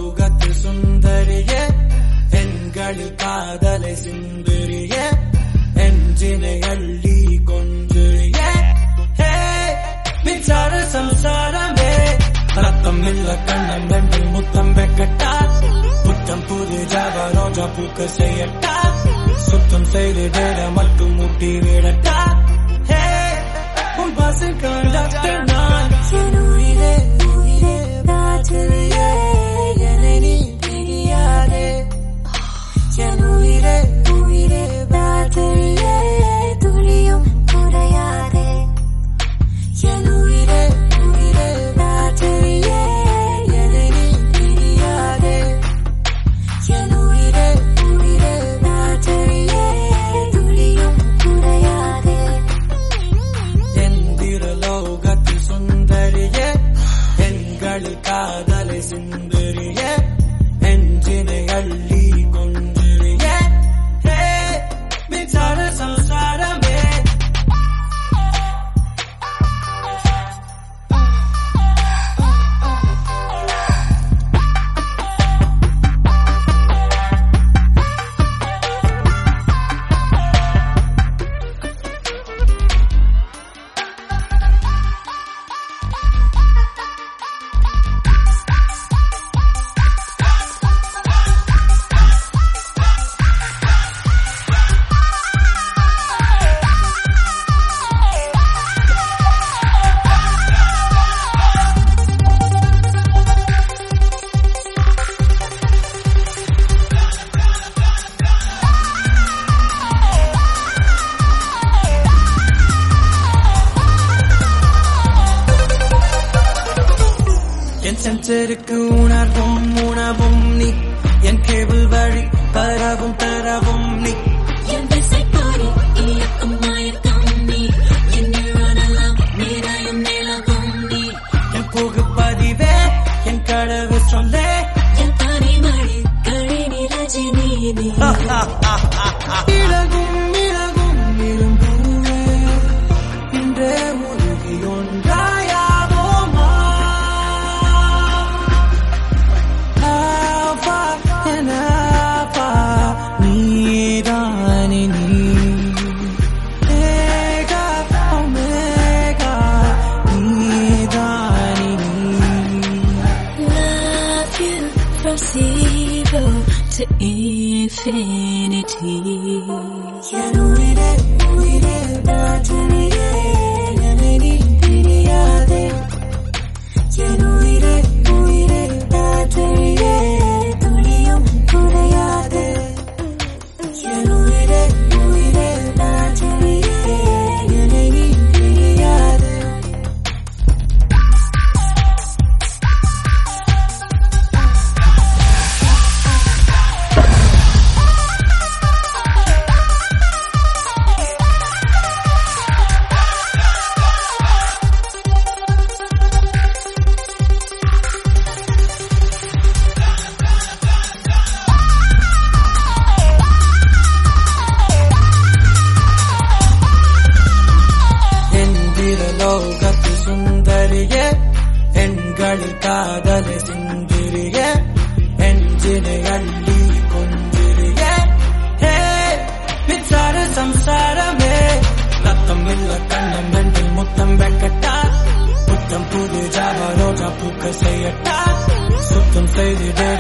லோகத்து சுந்தரிய எண்களில் காதலை சிந்துரிய எஞ்சினை அள்ளி கொஞ்சுரிய மிச்சார சம்சாரமே ரத்தம் இல்ல கண்ணம் வெண்டில் முத்தம் வெக்கட்டா புத்தம் புது ஜாவா ரோஜா பூக்க செய்யட்டா சுத்தம் செய்து தேட மட்டும் முட்டி விடட்டா ஹே உன் பாசு கண்டக்டர் நான் என் உயிரே உயிரே ராத்திரியே என்னை நீ பிரியாதே என் உயிரே உயிரே ராத்திரியே துளியும் குறையாதே என் உயிரே உயிரே ராத்திரியே என்னை நீ பிரியாதே என் உயிரே உயிரே ராத்திரியே துளியும் குறையாதே எந்திர லோகத்து சுந்தரிய எண்களில் காதலை சிந்தரிய எஞ்சினை அள்ளி கொஞ்சுரிய ஹே மிச்சார சம்சாரமே என் சென்சருக்கு உணர்வும் உணவும் நீ என் கேபிள் வழி பரவும் தரவும் நீ என் திசைப்படி இயக்கும் மயக்கம் நீ என் நிழலெல்லாம் நிறையும் நிலவும் நீ என் புகுப்பதிவே என் கடவு சொல்லே என் பனிமழை கழினி ரஜினி நீ இலகும் இலகும் இரும்பூவே இன்றே உருகி ஒன்றாயாவோமா ஆவா என ஆவா நீதானே நீ ஏகா ஒமேகா நீதானே நீ love you from zero to infinity என் உயிரே உயிரே ராத்திரியே என்னை நீ பிரியாதே என் உயிரே உயிரே ராத்திரியே துளியும் குறையாதே என் உயிரே உயிரே ராத்திரியே என்னை நீ பிரியாதே எந்திர லோகத்து சுந்தரிய எண்களில் காதலை சிந்திரிய எஞ்சினை அள்ளி கொஞ்சிரிய ஹே மிச்சார சம்சாரமே ரத்தம் இல்ல கண்ணம் வெண்டில் முத்தம் வெக்கட்டா புத்தம் புது ஜாவா ரோஜா பூக்க செய்யட்டா சுத்தம் செய்திடே